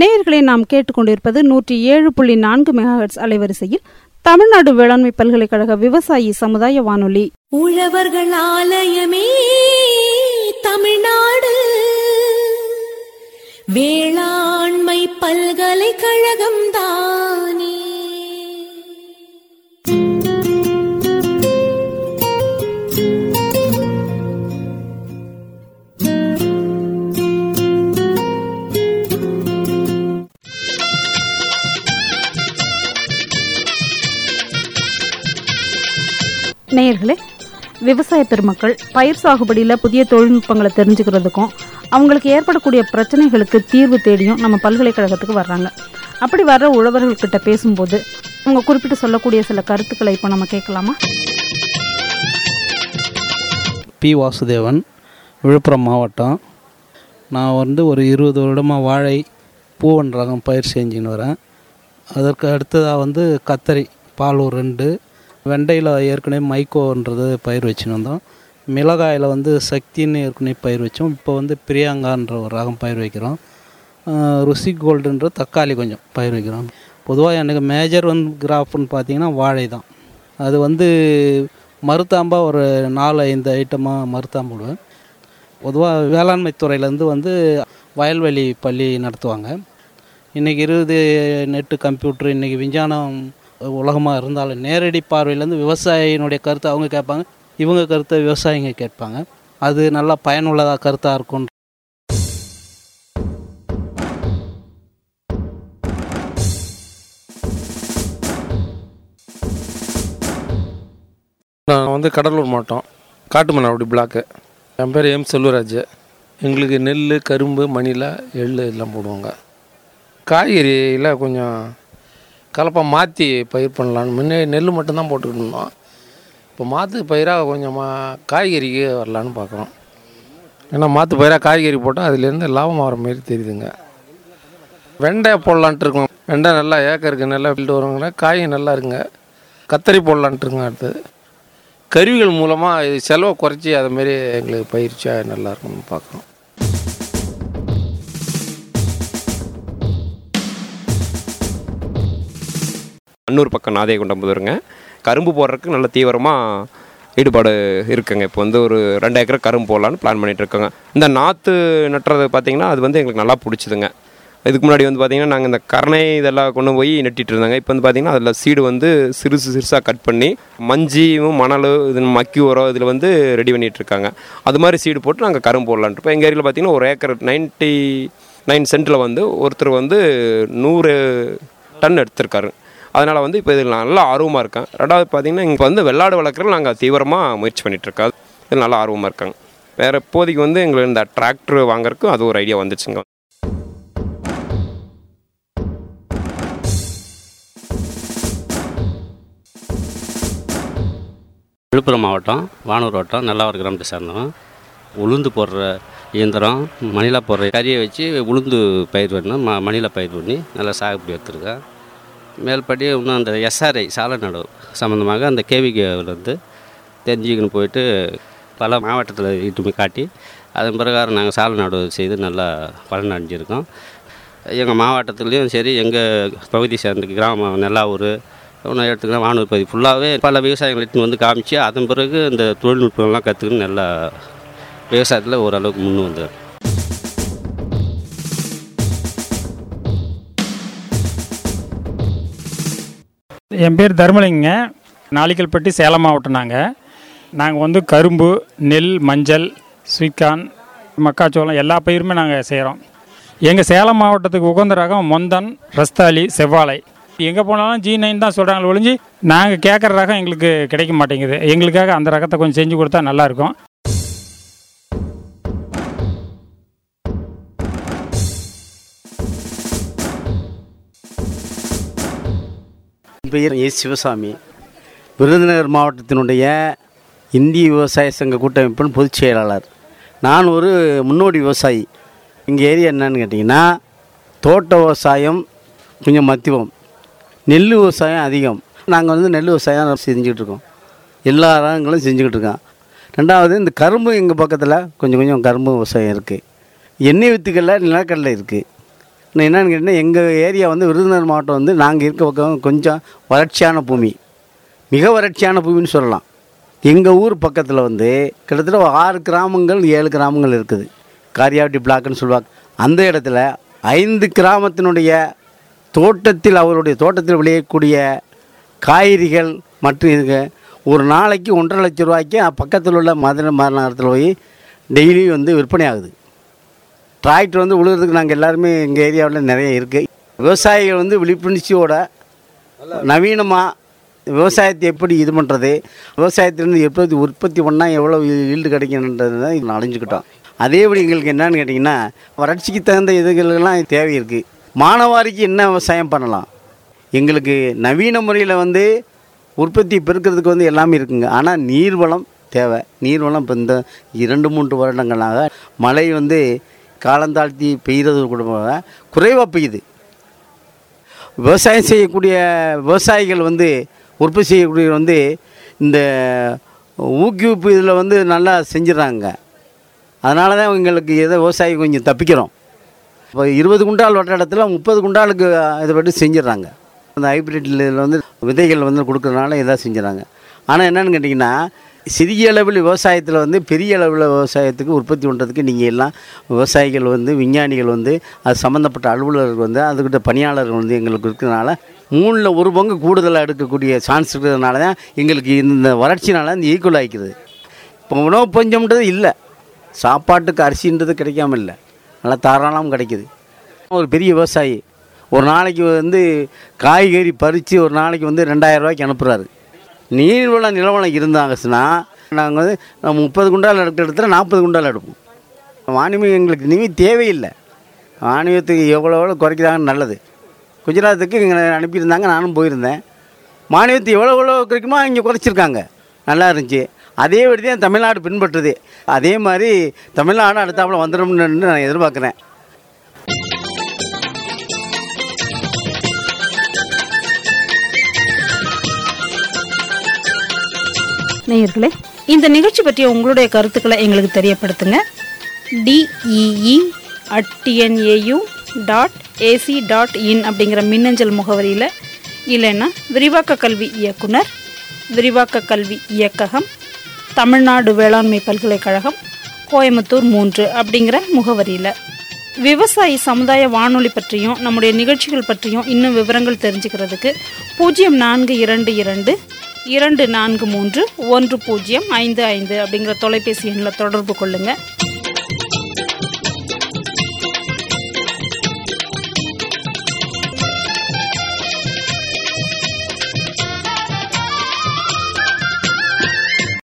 நேயர்களை நாம் கேட்டுக்கொண்டிருப்பது நூற்றி ஏழு புள்ளி நான்கு மெகாஹெட்ஸ் அலைவரிசையில் தமிழ்நாடு வேளாண்மை பல்கலைக்கழக விவசாயி சமுதாய வானொலி உழவர்கள் ஆலயமே தமிழ்நாடு வேளாண்மை பல்கலைக்கழகம் தானே நேயர்களே விவசாய பெருமக்கள் பயிர் சாகுபடியில் புதிய தொழில்நுட்பங்களை தெரிஞ்சுக்கிறதுக்கும் அவங்களுக்கு ஏற்படக்கூடிய பிரச்சனைகளுக்கு தீர்வு தேடியும் நம்ம பல்கலைக்கழகத்துக்கு வர்றாங்க அப்படி வர்ற உழவர்கள்கிட்ட பேசும்போது அவங்க குறிப்பிட்டு சொல்லக்கூடிய சில கருத்துக்களை இப்போ நம்ம கேட்கலாமா பி வாசுதேவன் விழுப்புரம் மாவட்டம் நான் வந்து ஒரு இருபது வருடமாக வாழை பூவன் ரகம் பயிர் செஞ்சுன்னு வரேன் அதற்கு அடுத்ததாக வந்து கத்தரி பாலூர் ரெண்டு வெண்டையில் ஏற்கனவே மைக்கோன்றது பயிர் வச்சுன்னு வந்தோம் மிளகாயில் வந்து சக்தின்னு ஏற்கனவே பயிர் வச்சோம் இப்போ வந்து பிரியாங்கான்ற ஒரு ரகம் பயிர் வைக்கிறோம் ஆஹ் ருசி கோல்டுன்ற தக்காளி கொஞ்சம் பயிர் வைக்கிறோம் பொதுவாக எனக்கு மேஜர் வந்து கிராஃப்னு பார்த்தீங்கன்னா வாழை தான் அது வந்து மருத்தாம்பா ஒரு நாலு ஐந்து ஐட்டமாக மருத்தாம்பிடுவேன் பொதுவாக வேளாண்மை துறையிலேருந்து வந்து வயல்வெளி பள்ளி நடத்துவாங்க இன்றைக்கி இருபது நெட்டு கம்ப்யூட்டர் இன்றைக்கி விஞ்ஞானம் உலகமாக இருந்தாலும் நேரடி பார்வையிலேருந்து விவசாயினுடைய கருத்தை அவங்க கேட்பாங்க இவங்க கருத்தை விவசாயிங்க கேட்பாங்க அது நல்லா பயனுள்ளதாக கருத்தாக இருக்கும் நான் வந்து கடலூர் மாவட்டம் காட்டுமன்னாடி பிளாக்கு என் பேர் எம் செல்வராஜ் எங்களுக்கு நெல் கரும்பு மணிலா எள் எல்லாம் போடுவாங்க காய்கறியில் கொஞ்சம் கலப்பாக மாற்றி பயிர் பண்ணலான்னு முன்னே நெல் மட்டும்தான் போட்டுக்கிட்டு இருந்தோம் இப்போ மாற்று பயிராக கொஞ்சம் மா காய்கறிக்கு வரலான்னு பார்க்குறோம் ஏன்னா மாற்று பயிராக காய்கறி போட்டால் அதுலேருந்து லாபம் வர மாதிரி தெரியுதுங்க வெண்டை போடலான்ட்டு இருக்கோம் வெண்டை நல்லா ஏக்கருக்கு நல்லா ஃபீல்டு வருவாங்கன்னா காய் நல்லா இருக்குங்க கத்தரி போடலான்ட்டு இருக்கோம் அடுத்தது கருவிகள் மூலமாக இது செலவை குறைச்சி அது மாதிரி எங்களுக்கு பயிற்சியாக நல்லா இருக்கும்னு பார்க்குறோம் அன்னூர் பக்கம் நாதியகுண்டம்புதூருங்க கரும்பு போடுறதுக்கு நல்ல தீவிரமாக ஈடுபாடு இருக்குங்க இப்போ வந்து ஒரு ரெண்டு ஏக்கர் கரும்பு போடலான்னு பிளான் பண்ணிட்டு இருக்கோங்க இந்த நாற்று நட்டுறது பார்த்தீங்கன்னா அது வந்து எங்களுக்கு நல்லா பிடிச்சிதுங்க இதுக்கு முன்னாடி வந்து பார்த்தீங்கன்னா நாங்கள் இந்த கரணை இதெல்லாம் கொண்டு போய் நட்டிட்டு இருந்தாங்க இப்போ வந்து பார்த்தீங்கன்னா அதில் சீடு வந்து சிறுசு சிறுசாக கட் பண்ணி மஞ்சியும் மணல் இது மக்கி உரம் இதில் வந்து ரெடி பண்ணிட்டு இருக்காங்க அது மாதிரி சீடு போட்டு நாங்கள் கரும்பு போடலான்ட்டு இப்போ எங்கள் ஏரியாவில் பார்த்தீங்கன்னா ஒரு ஏக்கர் நைன்ட்டி நைன் சென்ட்டில் வந்து ஒருத்தர் வந்து நூறு டன் எடுத்திருக்காரு அதனால் வந்து இப்போ இதில் நல்லா ஆர்வமாக இருக்கேன் ரெண்டாவது பார்த்தீங்கன்னா இங்கே வந்து வெள்ளாடு வளர்க்குறது நாங்கள் தீவிரமாக முயற்சி பண்ணிகிட்ருக்கோம் இதில் நல்லா ஆர்வமாக இருக்காங்க வேறு இப்போதைக்கு வந்து எங்களுக்கு இந்த டிராக்டர் வாங்குறதுக்கு அது ஒரு ஐடியா வந்துச்சுங்க விழுப்புரம் மாவட்டம் வானூர் வட்டம் நல்லாவர் கிராமத்தை சேர்ந்தவன் உளுந்து போடுற இயந்திரம் மணிலா போடுற கறியை வச்சு உளுந்து பயிர் பண்ணோம் ம மணிலா பயிர் பண்ணி நல்லா சாகுபடி எடுத்துருக்கேன் மேல்படி இன்னும் அந்த எஸ்ஆர்ஐ சாலை நடவு சம்மந்தமாக அந்த கேவிகேவிலேருந்து தெரிஞ்சுக்கின்னு போயிட்டு பல மாவட்டத்தில் இட்டு போய் காட்டி அதன் பிரகாரம் நாங்கள் சாலை நடவு செய்து நல்லா பலன் அடைஞ்சிருக்கோம் எங்கள் மாவட்டத்துலேயும் சரி எங்கள் பகுதி சேர்ந்த கிராமம் நெல்லாவூர் ஒன்று எடுத்துக்கலாம் வானூர் பகுதி ஃபுல்லாகவே பல விவசாயிகள் எடுத்துன்னு வந்து காமிச்சு அதன் பிறகு இந்த தொழில்நுட்பம்லாம் கற்றுக்கின்னு நல்லா விவசாயத்தில் ஓரளவுக்கு முன்னு வந்தார் என் பேர் தர்மலிங்க நாளிக்கல்பட்டி சேலம் மாவட்டம் நாங்கள் நாங்கள் வந்து கரும்பு நெல் மஞ்சள் ஸ்வீட்கார்ன் மக்காச்சோளம் எல்லா பயிருமே நாங்கள் செய்கிறோம் எங்கள் சேலம் மாவட்டத்துக்கு உகந்த ரகம் மொந்தன் ரஸ்தாலி செவ்வாழை எங்கே போனாலும் ஜி நைன் தான் சொல்கிறாங்க ஒழிஞ்சு நாங்கள் கேட்குற ரகம் எங்களுக்கு கிடைக்க மாட்டேங்குது எங்களுக்காக அந்த ரகத்தை கொஞ்சம் செஞ்சு கொடுத்தா நல்லாயிருக்கும் என் பெயர் ஏ சிவசாமி விருதுநகர் மாவட்டத்தினுடைய இந்திய விவசாய சங்க கூட்டமைப்பின் பொதுச் செயலாளர் நான் ஒரு முன்னோடி விவசாயி எங்கள் ஏரியா என்னன்னு கேட்டிங்கன்னா தோட்ட விவசாயம் கொஞ்சம் மத்தியம் நெல் விவசாயம் அதிகம் நாங்கள் வந்து நெல் விவசாயம் செஞ்சுக்கிட்டு இருக்கோம் எல்லா ரகங்களும் செஞ்சுக்கிட்டு இருக்கோம் ரெண்டாவது இந்த கரும்பு எங்கள் பக்கத்தில் கொஞ்சம் கொஞ்சம் கரும்பு விவசாயம் இருக்குது எண்ணெய் வித்துக்களில் நிலக்கடலை இருக்குது இன்னும் என்னன்னு கேட்டிங்கன்னா எங்கள் ஏரியா வந்து விருதுநகர் மாவட்டம் வந்து நாங்கள் இருக்க பக்கம் கொஞ்சம் வறட்சியான பூமி மிக வறட்சியான பூமின்னு சொல்லலாம் எங்கள் ஊர் பக்கத்தில் வந்து கிட்டத்தட்ட ஒரு ஆறு கிராமங்கள் ஏழு கிராமங்கள் இருக்குது காரியாவட்டி பிளாக்னு சொல்லுவாங்க அந்த இடத்துல ஐந்து கிராமத்தினுடைய தோட்டத்தில் அவருடைய தோட்டத்தில் விளையக்கூடிய காய்கறிகள் மற்றும் இதுக்கு ஒரு நாளைக்கு ஒன்றரை லட்ச ரூபாய்க்கு பக்கத்தில் உள்ள மதுரை மாநகரத்தில் போய் டெய்லி வந்து விற்பனை ஆகுது டிராக்டர் வந்து உழுகிறதுக்கு நாங்கள் எல்லாருமே எங்கள் ஏரியாவில் நிறைய இருக்குது விவசாயிகள் வந்து விழிப்புணர்ச்சியோட நவீனமாக விவசாயத்தை எப்படி இது பண்ணுறது விவசாயத்திலேருந்து எப்படி உற்பத்தி பண்ணால் எவ்வளோ ஈல்டு கிடைக்கணுன்றது தான் இதில் அடைஞ்சுக்கிட்டோம் அதேபடி எங்களுக்கு என்னன்னு கேட்டிங்கன்னா வறட்சிக்கு தகுந்த இதுகளெல்லாம் தேவை இருக்குது மானவாரிக்கு என்ன விவசாயம் பண்ணலாம் எங்களுக்கு நவீன முறையில் வந்து உற்பத்தி பெருக்கிறதுக்கு வந்து எல்லாமே இருக்குங்க ஆனால் நீர்வளம் தேவை நீர்வளம் இப்போ இந்த இரண்டு மூன்று வருடங்களாக மழை வந்து காலந்தாழ்த்தி பெய்கிறது கூட குறைவாக பெய்யுது விவசாயம் செய்யக்கூடிய விவசாயிகள் வந்து உற்பத்தி செய்யக்கூடிய வந்து இந்த ஊக்குவிப்பு இதில் வந்து நல்லா செஞ்சிடறாங்க அதனால தான் எங்களுக்கு ஏதோ விவசாயி கொஞ்சம் தப்பிக்கிறோம் இப்போ இருபது குண்டால் வட்ட இடத்துல முப்பது குண்டாலுக்கு இதை பற்றி செஞ்சிடறாங்க அந்த ஹைப்ரிட் இதில் வந்து விதைகள் வந்து கொடுக்குறதுனால இதாக செஞ்சுறாங்க ஆனால் என்னென்னு கேட்டிங்கன்னா சிறிய அளவில் விவசாயத்தில் வந்து பெரிய அளவில் விவசாயத்துக்கு உற்பத்தி பண்ணுறதுக்கு நீங்கள் எல்லாம் விவசாயிகள் வந்து விஞ்ஞானிகள் வந்து அது சம்மந்தப்பட்ட அலுவலர்கள் வந்து அதுக்கிட்ட பணியாளர்கள் வந்து எங்களுக்கு இருக்கிறதுனால மூணில் ஒரு பங்கு கூடுதலாக எடுக்கக்கூடிய சான்ஸ் இருக்கிறதுனால தான் எங்களுக்கு இந்த வறட்சினால இந்த ஈக்குவல் ஆகிக்கிறது இப்போ உணவு பஞ்சம்ன்றது இல்லை சாப்பாட்டுக்கு அரிசின்றது கிடைக்காம இல்லை நல்லா தாராளம் கிடைக்குது ஒரு பெரிய விவசாயி ஒரு நாளைக்கு வந்து காய்கறி பறித்து ஒரு நாளைக்கு வந்து ரெண்டாயிரம் ரூபாய்க்கு அனுப்புகிறாரு நீர்வளம் நிலவளம் இருந்தாங்கச்சுன்னா நாங்கள் வந்து நம்ம முப்பது குண்டால் எடுக்கிற இடத்துல நாற்பது குண்டால் எடுப்போம் வாணிபம் எங்களுக்கு இனிமேல் தேவையில்லை வாணிபத்துக்கு எவ்வளோ எவ்வளோ குறைக்கிறாங்கன்னு நல்லது குஜராத்துக்கு எங்களை அனுப்பியிருந்தாங்க நானும் போயிருந்தேன் மானியத்தை எவ்வளோ எவ்வளோ குறைக்குமோ இங்கே குறைச்சிருக்காங்க நல்லா இருந்துச்சு அதே வழி தான் தமிழ்நாடு பின்பற்றுது அதே மாதிரி தமிழ்நாடு அடுத்தாப்புல வந்துடும்னு நான் எதிர்பார்க்குறேன் நேயர்களே இந்த நிகழ்ச்சி பற்றிய உங்களுடைய கருத்துக்களை எங்களுக்கு தெரியப்படுத்துங்க D E E at TNAU dot AC dot in அப்படிங்கிற மின்னஞ்சல் முகவரியில் இல்லைன்னா விரிவாக்க கல்வி இயக்குனர் விரிவாக்க கல்வி இயக்ககம் தமிழ்நாடு வேளாண்மை பல்கலைக்கழகம் கோயம்புத்தூர் மூன்று அப்படிங்கிற முகவரியில் விவசாயி சமுதாய வானொலி பற்றியும் நம்முடைய நிகழ்ச்சிகள் பற்றியும் இன்னும் விவரங்கள் தெரிஞ்சுக்கிறதுக்கு பூஜ்ஜியம் நான்கு இரண்டு இரண்டு இரண்டு நான்கு மூன்று ஒன்று பூஜ்ஜியம் ஐந்து ஐந்து அப்படிங்கிற தொலைபேசி எண்ணில் தொடர்பு கொள்ளுங்கள்